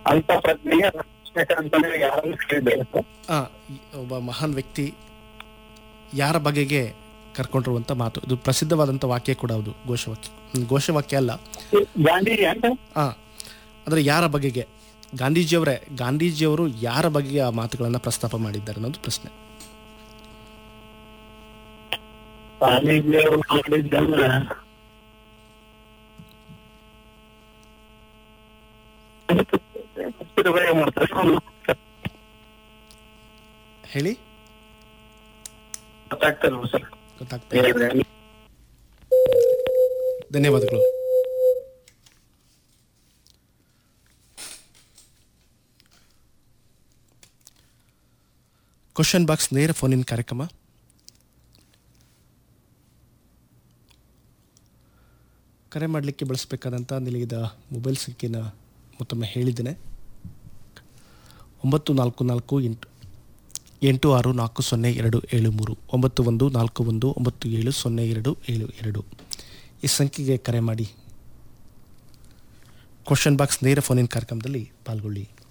ಅಂತ ಪ್ರಜ್ಞೆಗೆ ಅಂತಂದ್ರೆ ಯಾರನ್ನು ಕೇಳಬೇಕು ಆ, ಈ ಒಬ್ಬ ಮಹಾನ್ ವ್ಯಕ್ತಿ ಯಾರ ಬಗೆಗೆ ಕರ್ಕೊಂಡಿರುವಂಥ ಮಾತು ಇದು ಪ್ರಸಿದ್ಧವಾದಂಥ ವಾಕ್ಯ ಕೂಡ ಹೌದು ಘೋಷವಾಕ್ಯ ಹ್ಮ್, ಘೋಷವಾಕ್ಯ ಅಲ್ಲ ಗಾಂಧಿ ಅಂತ ಆ, ಅಂದರೆ ಯಾರ ಬಗೆಗೆ ಗಾಂಧೀಜಿಯವರೇ ಗಾಂಧೀಜಿಯವರು ಯಾರ ಬಗೆಗೆ ಆ ಮಾತುಗಳನ್ನು ಪ್ರಸ್ತಾಪ ಮಾಡಿದ್ದಾರೆ ಅನ್ನೋದು ಪ್ರಶ್ನೆ ಸ್ವಾಮೀಜಿಯವರು ಮಾಡಿದ್ದನ್ನ ತಿರುಗಾಯ ಮಾಡ್ತಾರೆ ಹೇಳಿ ಗೊತ್ತಾಗ್ತಲ್ವ ಸರ್ ಗೊತ್ತಾಗ್ತಾ ಇದೆ. ಧನ್ಯವಾದಗಳು ಕ್ವಶನ್ ಬಾಕ್ಸ್ ನೇರ ಫೋನ್ ಇನ್ ಕಾರ್ಯಕ್ರಮ ಕರೆ ಮಾಡಲಿಕ್ಕೆ ಬಳಸಬೇಕಾದಂಥ ನಿಲಯದ ಮೊಬೈಲ್ ಸಂಖ್ಯೆನ ಮತ್ತೊಮ್ಮೆ ಹೇಳಿದ್ದೇನೆ ಒಂಬತ್ತು ನಾಲ್ಕು ನಾಲ್ಕು ಎಂಟು ಎಂಟು ಆರು ನಾಲ್ಕು ಸೊನ್ನೆ ಎರಡು ಏಳು ಮೂರು ಒಂಬತ್ತು ಒಂದು ನಾಲ್ಕು ಒಂದು ಒಂಬತ್ತು ಏಳು ಸೊನ್ನೆ ಎರಡು ಏಳು ಎರಡು ಈ ಸಂಖ್ಯೆಗೆ ಕರೆ ಮಾಡಿ ಕ್ವಶನ್ ಬಾಕ್ಸ್ ನೇರ ಫೋನ್ ಇನ್ ಕಾರ್ಯಕ್ರಮದಲ್ಲಿ ಪಾಲ್ಗೊಳ್ಳಿ